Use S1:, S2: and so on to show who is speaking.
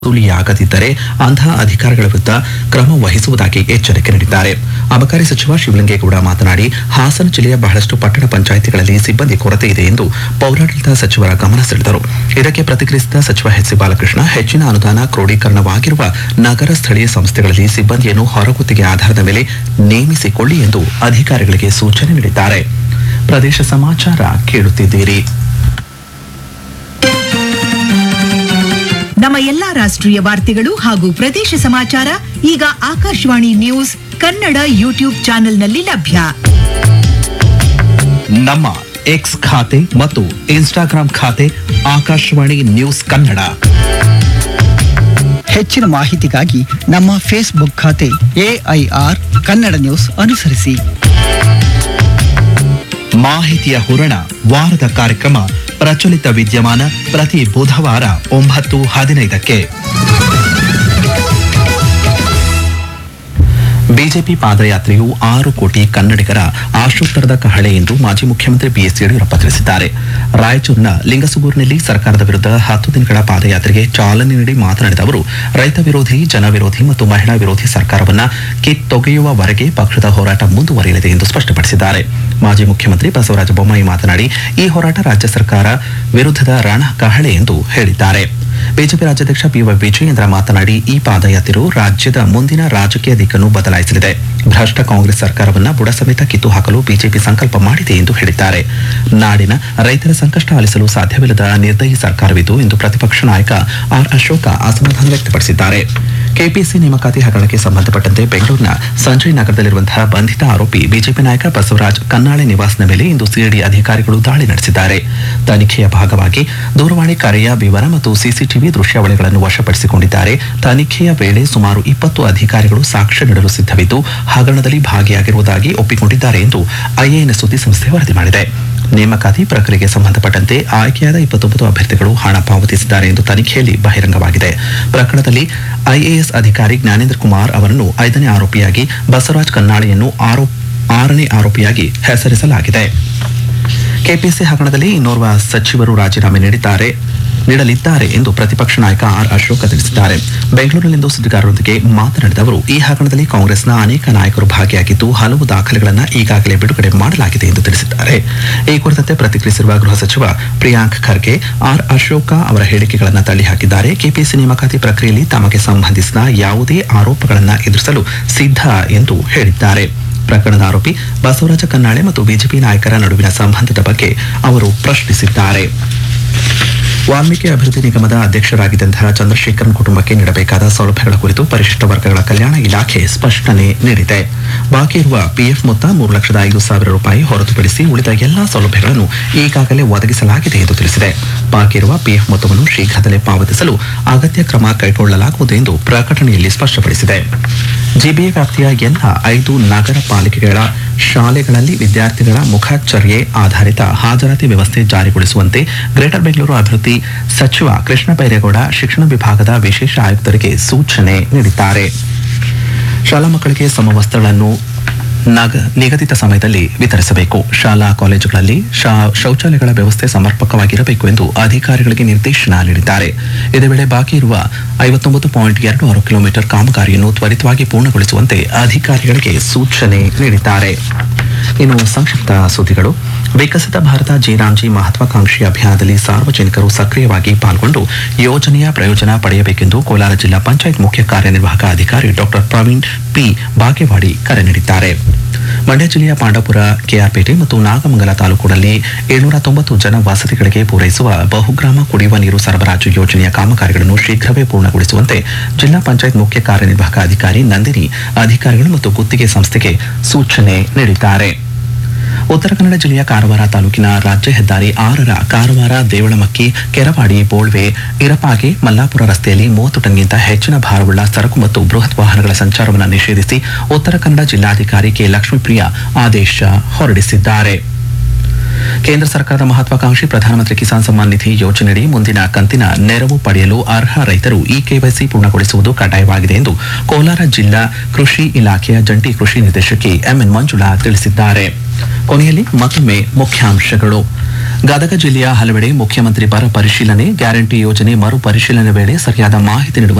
S1: ವಸೂಲಿಯಾಗದಿದ್ದರೆ ಅಂತಹ ಅಧಿಕಾರಿಗಳ ವಿರುದ್ಧ ಕ್ರಮ ವಹಿಸುವುದಾಗಿ ಎಚ್ಚರಿಕೆ ನೀಡಿದ್ದಾರೆ ಅಬಕಾರಿ ಸಚಿವ ಶಿವಲಿಂಗೇಗೌಡ ಮಾತನಾಡಿ ಹಾಸನ ಜಿಲ್ಲೆಯ ಬಹಳಷ್ಟು ಪಟ್ಟಣ ಪಂಚಾಯಿತಿಗಳಲ್ಲಿ ಸಿಬ್ಬಂದಿ ಕೊರತೆ ಇದೆ ಎಂದು ಪೌರಾಡಳಿತ ಸಚಿವರ ಗಮನ ಸೆಳೆದರು ಇದಕ್ಕೆ ಪ್ರತಿಕ್ರಿಯಿಸಿದ ಸಚಿವ ಎಚ್ ಸಿ ಬಾಲಕೃಷ್ಣ ಹೆಚ್ಚಿನ ಅನುದಾನ ಕ್ರೋಢೀಕರಣವಾಗಿರುವ ನಗರ ಸ್ಥಳೀಯ ಸಂಸ್ಥೆಗಳಲ್ಲಿ ಸಿಬ್ಬಂದಿಯನ್ನು ಹೊರಗುತ್ತಿಗೆ ಆಧಾರದ ಮೇಲೆ ನೇಮಿಸಿಕೊಳ್ಳಿ ಎಂದು ಅಧಿಕಾರಿಗಳಿಗೆ ಸೂಚನೆ ನೀಡಿದ್ದಾರೆ ಪ್ರದೇಶ ಸಮಾಚಾರ ಕೇಳುತ್ತಿದ್ದೀರಿ
S2: ನಮ್ಮ ಎಲ್ಲಾ ರಾಷ್ಟ್ರೀಯ ವಾರ್ತೆಗಳು ಹಾಗೂ ಪ್ರದೇಶ ಸಮಾಚಾರ ಈಗ ಆಕಾಶವಾಣಿ ನ್ಯೂಸ್ ಕನ್ನಡ ಯೂಟ್ಯೂಬ್ ಚಾನೆಲ್ನಲ್ಲಿ ಲಭ್ಯ
S1: ನಮ್ಮ ಎಕ್ಸ್ ಖಾತೆ ಮತ್ತು ಇನ್ಸ್ಟಾಗ್ರಾಂ ಖಾತೆ ಆಕಾಶವಾಣಿ ನ್ಯೂಸ್ ಕನ್ನಡ
S3: ಹೆಚ್ಚಿನ ಮಾಹಿತಿಗಾಗಿ ನಮ್ಮ ಫೇಸ್ಬುಕ್ ಖಾತೆ ಎಐಆರ್ ಕನ್ನಡ ನ್ಯೂಸ್ ಅನುಸರಿಸಿ
S1: ಮಾಹಿತಿಯ ಹೂರಣ ವಾರದ ಕಾರ್ಯಕ್ರಮ ಪ್ರಚಲಿತ ವಿದ್ಯಮಾನ ಪ್ರತಿ ಬುಧವಾರ ಒಂಬತ್ತು ಹದಿನೈದಕ್ಕೆ ಬಿಜೆಪಿ ಪಾದಯಾತ್ರೆಯು ಆರು ಕೋಟಿ ಕನ್ನಡಿಗರ ಆಶೋತ್ತರದ ಕಹಳೆ ಎಂದು ಮಾಜಿ ಮುಖ್ಯಮಂತ್ರಿ ಬಿಎಸ್ ಯಡಿಯೂರಪ್ಪ ತಿಳಿಸಿದ್ದಾರೆ ರಾಯಚೂರಿನ ಲಿಂಗಸುಗೂರಿನಲ್ಲಿ ಸರ್ಕಾರದ ವಿರುದ್ಧ ಹತ್ತು ದಿನಗಳ ಪಾದಯಾತ್ರೆಗೆ ಚಾಲನೆ ನೀಡಿ ಮಾತನಾಡಿದ ಅವರು ರೈತ ವಿರೋಧಿ ಜನ ವಿರೋಧಿ ಮತ್ತು ಮಹಿಳಾ ವಿರೋಧಿ ಸರ್ಕಾರವನ್ನ ಕಿತ್ತೊಗೆಯುವವರೆಗೆ ಪಕ್ಷದ ಹೋರಾಟ ಮುಂದುವರಿಯಲಿದೆ ಎಂದು ಸ್ಪಷ್ಟಪಡಿಸಿದ್ದಾರೆ ಮಾಜಿ ಮುಖ್ಯಮಂತ್ರಿ ಬಸವರಾಜ ಬೊಮ್ಮಾಯಿ ಮಾತನಾಡಿ ಈ ಹೋರಾಟ ರಾಜ್ಯ ಸರ್ಕಾರ ವಿರುದ್ಧದ ರಣ ಕಹಳೆ ಎಂದು ಹೇಳಿದ್ದಾರೆ ಬಿಜೆಪಿ ರಾಜ್ಯಾಧ್ಯಕ್ಷ ಬಿವೈ ವಿಜಯೇಂದ್ರ ಮಾತನಾಡಿ ಈ ಪಾದಯಾತ್ರೆಯು ರಾಜ್ಯದ ಮುಂದಿನ ರಾಜಕೀಯ ದಿಕ್ಕನ್ನು ಬದಲಾಯಿಸಲಿದೆ ಭ್ರಷ್ಟ ಕಾಂಗ್ರೆಸ್ ಸರ್ಕಾರವನ್ನ ಬುಡ ಸಮೇತ ಕಿತ್ತು ಹಾಕಲು ಬಿಜೆಪಿ ಸಂಕಲ್ಪ ಮಾಡಿದೆ ಎಂದು ಹೇಳಿದ್ದಾರೆ ನಾಡಿನ ರೈತರ ಸಂಕಷ್ಟ ಆಲಿಸಲು ಸಾಧ್ಯವಿಲ್ಲದ ನಿರ್ದಯಿ ಸರ್ಕಾರವಿದು ಎಂದು ಪ್ರತಿಪಕ್ಷ ನಾಯಕ ಆರ್ ಅಶೋಕ ಅಸಮಾಧಾನ ವ್ಯಕ್ತಪಡಿಸಿದ್ದಾರೆ ಕೆಪಿಸಿ ನೇಮಕಾತಿ ಹಗರಣಕ್ಕೆ ಸಂಬಂಧಪಟ್ಟಂತೆ ಬೆಂಗಳೂರಿನ ಸಂಜಯ್ ನಗರದಲ್ಲಿರುವಂತಹ ಬಂಧಿತ ಆರೋಪಿ ಬಿಜೆಪಿ ನಾಯಕ ಬಸವರಾಜ್ ಕನ್ನಾಳೆ ನಿವಾಸದ ಮೇಲೆ ಇಂದು ಸಿಐಡಿ ಅಧಿಕಾರಿಗಳು ದಾಳಿ ನಡೆಸಿದ್ದಾರೆ ತನಿಖೆಯ ಭಾಗವಾಗಿ ದೂರವಾಣಿ ಕರೆಯ ವಿವರ ಮತ್ತು ಸಿಸಿಟಿವಿ ದೃಶ್ಯಾವಳಿಗಳನ್ನು ವಶಪಡಿಸಿಕೊಂಡಿದ್ದಾರೆ ತನಿಖೆಯ ವೇಳೆ ಸುಮಾರು ಇಪ್ಪತ್ತು ಅಧಿಕಾರಿಗಳು ಸಾಕ್ಷ್ಯ ನೀಡಲು ಸಿದ್ಧವಿದ್ದು ಹಗರಣದಲ್ಲಿ ಭಾಗಿಯಾಗಿರುವುದಾಗಿ ಒಪ್ಪಿಕೊಂಡಿದ್ದಾರೆ ಎಂದು ಐಎಎನ್ಎಸ್ ಸುದ್ದಿಸಂಸ್ಥೆ ವರದಿ ಮಾಡಿದೆ ನೇಮಕಾತಿ ಪ್ರಕ್ರಿಯೆಗೆ ಸಂಬಂಧಪಟ್ಟಂತೆ ಆಯ್ಕೆಯಾದ ಇಪ್ಪತ್ತೊಂಬತ್ತು ಅಭ್ಯರ್ಥಿಗಳು ಹಣ ಪಾವತಿಸಿದ್ದಾರೆ ಎಂದು ತನಿಖೆಯಲ್ಲಿ ಬಹಿರಂಗವಾಗಿದೆ ಪ್ರಕರಣದಲ್ಲಿ ಐಎಎಸ್ ಅಧಿಕಾರಿ ಜ್ಞಾನೇಂದ್ರ ಕುಮಾರ್ ಅವರನ್ನು ಐದನೇ ಆರೋಪಿಯಾಗಿ ಬಸವರಾಜ್ ಕನ್ನಾಳೆಯನ್ನು ಆರೋಪ ಆರನೇ ಆರೋಪಿಯಾಗಿ ಹೆಸರಿಸಲಾಗಿದೆ ಕೆಪಿಸಿ ಹಗರಣದಲ್ಲಿ ಇನ್ನೋರ್ವ ಸಚಿವರು ರಾಜೀನಾಮೆ ನೀಡಿದ್ದಾರೆ ನೀಡಲಿದ್ದಾರೆ ಎಂದು ಪ್ರತಿಪಕ್ಷ ನಾಯಕ ಆರ್ ಅಶೋಕ ತಿಳಿಸಿದ್ದಾರೆ ಬೆಂಗಳೂರಿನಲ್ಲಿಂದು ಸುದ್ದಿಗಾರರೊಂದಿಗೆ ಮಾತನಾಡಿದ ಅವರು ಈ ಹಗರಣದಲ್ಲಿ ಕಾಂಗ್ರೆಸ್ನ ಅನೇಕ ನಾಯಕರು ಭಾಗಿಯಾಗಿದ್ದು ಹಲವು ದಾಖಲೆಗಳನ್ನು ಈಗಾಗಲೇ ಬಿಡುಗಡೆ ಮಾಡಲಾಗಿದೆ ಎಂದು ತಿಳಿಸಿದ್ದಾರೆ ಈ ಕುರಿತಂತೆ ಪ್ರತಿಕ್ರಿಯಿಸಿರುವ ಗೃಹ ಸಚಿವ ಪ್ರಿಯಾಂಕ್ ಖರ್ಗೆ ಆರ್ ಅಶೋಕ ಅವರ ಹೇಳಿಕೆಗಳನ್ನು ತಳ್ಳಿಹಾಕಿದ್ದಾರೆ ಕೆಪಿಸಿ ನೇಮಕಾತಿ ಪ್ರಕ್ರಿಯೆಯಲ್ಲಿ ತಮಗೆ ಸಂಬಂಧಿಸಿದ ಯಾವುದೇ ಆರೋಪಗಳನ್ನು ಎದುರಿಸಲು ಸಿದ್ಧ ಎಂದು ಹೇಳಿದ್ದಾರೆ ಪ್ರಕರಣದ ಆರೋಪಿ ಬಸವರಾಜ ಕನ್ನಾಳೆ ಮತ್ತು ಬಿಜೆಪಿ ನಾಯಕರ ನಡುವಿನ ಸಂಬಂಧದ ಬಗ್ಗೆ ಅವರು ಪ್ರಶ್ನಿಸಿದ್ದಾರೆ ವಾಲ್ಮೀಕಿ ಅಭಿವೃದ್ಧಿ ನಿಗಮದ ಅಧ್ಯಕ್ಷರಾಗಿದ್ದಂತಹ ಚಂದ್ರಶೇಖರನ್ ಕುಟುಂಬಕ್ಕೆ ನೀಡಬೇಕಾದ ಸೌಲಭ್ಯಗಳ ಕುರಿತು ಪರಿಶಿಷ್ಟ ವರ್ಗಗಳ ಕಲ್ಯಾಣ ಇಲಾಖೆ ಸ್ಪಷ್ಟನೆ ನೀಡಿದೆ ಬಾಕಿ ಇರುವ ಪಿಎಫ್ ಮೊತ್ತ ಮೂರು ಲಕ್ಷದ ಐದು ಸಾವಿರ ರೂಪಾಯಿ ಹೊರತುಪಡಿಸಿ ಉಳಿದ ಎಲ್ಲಾ ಸೌಲಭ್ಯಗಳನ್ನು ಈಗಾಗಲೇ ಒದಗಿಸಲಾಗಿದೆ ಎಂದು ತಿಳಿಸಿದೆ ಬಾಕಿ ಇರುವ ಪಿಎಫ್ ಮೊತ್ತವನ್ನು ಶೀಘ್ರದಲ್ಲೇ ಪಾವತಿಸಲು ಅಗತ್ಯ ಕ್ರಮ ಕೈಗೊಳ್ಳಲಾಗುವುದು ಎಂದು ಪ್ರಕಟಣೆಯಲ್ಲಿ ಸ್ಪಷ್ಟಪಡಿಸಿದೆ ಜಿಬಿಎ ವ್ಯಾಪ್ತಿಯ ಎಲ್ಲ ಐದು ನಗರ ಪಾಲಿಕೆಗಳ ಶಾಲೆಗಳಲ್ಲಿ ವಿದ್ಯಾರ್ಥಿಗಳ ಮುಖಚರ್ಯೆ ಆಧಾರಿತ ಹಾಜರಾತಿ ವ್ಯವಸ್ಥೆ ಜಾರಿಗೊಳಿಸುವಂತೆ ಗ್ರೇಟರ್ ಬೆಂಗಳೂರು ಅಭಿವೃದ್ಧಿ ಸಚಿವ ಕೃಷ್ಣ ಬೈರೇಗೌಡ ಶಿಕ್ಷಣ ವಿಭಾಗದ ವಿಶೇಷ ಆಯುಕ್ತರಿಗೆ ಸೂಚನೆ ನೀಡಿದ್ದಾರೆ ಶಾಲಾ ಮಕ್ಕಳಿಗೆ ಸಮವಸ್ತ್ರಗಳನ್ನು ನಗ ನಿಗದಿತ ಸಮಯದಲ್ಲಿ ವಿತರಿಸಬೇಕು ಶಾಲಾ ಕಾಲೇಜುಗಳಲ್ಲಿ ಶಾ- ಶೌಚಾಲಯಗಳ ವ್ಯವಸ್ಥೆ ಸಮರ್ಪಕವಾಗಿರಬೇಕು ಎಂದು ಅಧಿಕಾರಿಗಳಿಗೆ ನಿರ್ದೇಶನ ನೀಡಿದ್ದಾರೆ ಇದೇ ವೇಳೆ ಬಾಕಿ ಇರುವ ಐವತ್ತೊಂಬತ್ತು ಪಾಯಿಂಟ್ ಎರಡು ಆರು ಕಿಲೋಮೀಟರ್ ಕಾಮಗಾರಿಯನ್ನು ತ್ವರಿತವಾಗಿ ಪೂರ್ಣಗೊಳಿಸುವಂತೆ ಅಧಿಕಾರಿಗಳಿಗೆ ಸೂಚನೆ ನೀಡಿದ್ದಾರೆ ಇನ್ನು ಸಂಕ್ಷಿಪ್ತ ಸುದ್ದಿಗಳು ವಿಕಸಿತ ಭಾರತ ಜಿ ಮಹತ್ವಾಕಾಂಕ್ಷಿ ಅಭಿಯಾನದಲ್ಲಿ ಸಾರ್ವಜನಿಕರು ಸಕ್ರಿಯವಾಗಿ ಪಾಲ್ಗೊಂಡು ಯೋಜನೆಯ ಪ್ರಯೋಜನ ಪಡೆಯಬೇಕೆಂದು ಕೋಲಾರ ಜಿಲ್ಲಾ ಪಂಚಾಯತ್ ಮುಖ್ಯ ಕಾರ್ಯನಿರ್ವಾಹಕ ಅಧಿಕಾರಿ ಡಾಕ್ಟರ್ ಪ್ರವೀಣ್ ಪಿ ಬಾಗೇವಾಡಿ ಕರೆ ನೀಡಿದ್ದಾರೆ ಮಂಡ್ಯ ಜಿಲ್ಲೆಯ ಪಾಂಡವಪುರ ಕೆಆರ್ಪೇಟೆ ಮತ್ತು ನಾಗಮಂಗಲ ತಾಲೂಕುಗಳಲ್ಲಿ ಏಳ್ನೂರ ತೊಂಬತ್ತು ಜನ ವಸತಿಗಳಿಗೆ ಪೂರೈಸುವ ಬಹುಗ್ರಾಮ ಕುಡಿಯುವ ನೀರು ಸರಬರಾಜು ಯೋಜನೆಯ ಕಾಮಗಾರಿಗಳನ್ನು ಶೀಘ್ರವೇ ಪೂರ್ಣಗೊಳಿಸುವಂತೆ ಜಿಲ್ಲಾ ಪಂಚಾಯತ್ ಮುಖ್ಯ ಕಾರ್ಯನಿರ್ವಾಹಕ ಅಧಿಕಾರಿ ನಂದಿನಿ ಅಧಿಕಾರಿಗಳು ಮತ್ತು ಗುತ್ತಿಗೆ ಸಂಸ್ಥೆಗೆ ಸೂಚನೆ ನೀಡಿದ್ದಾರೆ ಉತ್ತರ ಕನ್ನಡ ಜಿಲ್ಲೆಯ ಕಾರವಾರ ತಾಲೂಕಿನ ರಾಜ್ಯ ಹೆದ್ದಾರಿ ಆರರ ಕಾರವಾರ ದೇವಳಮಕ್ಕಿ ಕೆರವಾಡಿ ಬೋಳ್ವೆ ಇರಪಾಗೆ ಮಲ್ಲಾಪುರ ರಸ್ತೆಯಲ್ಲಿ ಮೂವತ್ತು ಟನ್ಗಿಂತ ಹೆಚ್ಚಿನ ಭಾರವುಳ್ಳ ಸರಕು ಮತ್ತು ಬೃಹತ್ ವಾಹನಗಳ ಸಂಚಾರವನ್ನು ನಿಷೇಧಿಸಿ ಉತ್ತರ ಕನ್ನಡ ಜಿಲ್ಲಾಧಿಕಾರಿ ಕೆ ಲಕ್ಷ್ಮೀಪ್ರಿಯ ಆದೇಶ ಹೊರಡಿಸಿದ್ದಾರೆ ಕೇಂದ್ರ ಸರ್ಕಾರದ ಮಹತ್ವಾಕಾಂಕ್ಷಿ ಪ್ರಧಾನಮಂತ್ರಿ ಕಿಸಾನ್ ಸಮ್ಮಾನ್ ನಿಧಿ ಯೋಜನೆಯಡಿ ಮುಂದಿನ ಕಂತಿನ ನೆರವು ಪಡೆಯಲು ಅರ್ಹ ರೈತರು ಈ ಕೆವೈಸಿ ಪೂರ್ಣಗೊಳಿಸುವುದು ಕಡ್ಡಾಯವಾಗಿದೆ ಎಂದು ಕೋಲಾರ ಜಿಲ್ಲಾ ಕೃಷಿ ಇಲಾಖೆಯ ಜಂಟಿ ಕೃಷಿ ನಿರ್ದೇಶಕಿ ಎಂಎನ್ ಮಂಜುಳಾ ತಿಳಿಸಿದ್ದಾರೆ ಕೊನೆಯಲ್ಲಿ ಮತ್ತೊಮ್ಮೆ ಮುಖ್ಯಾಂಶಗಳು ಗದಗ ಜಿಲ್ಲೆಯ ಹಲವೆಡೆ ಮುಖ್ಯಮಂತ್ರಿ ಬರ ಪರಿಶೀಲನೆ ಗ್ಯಾರಂಟಿ ಯೋಜನೆ ಮರು ಪರಿಶೀಲನೆ ವೇಳೆ ಸರಿಯಾದ ಮಾಹಿತಿ ನೀಡುವ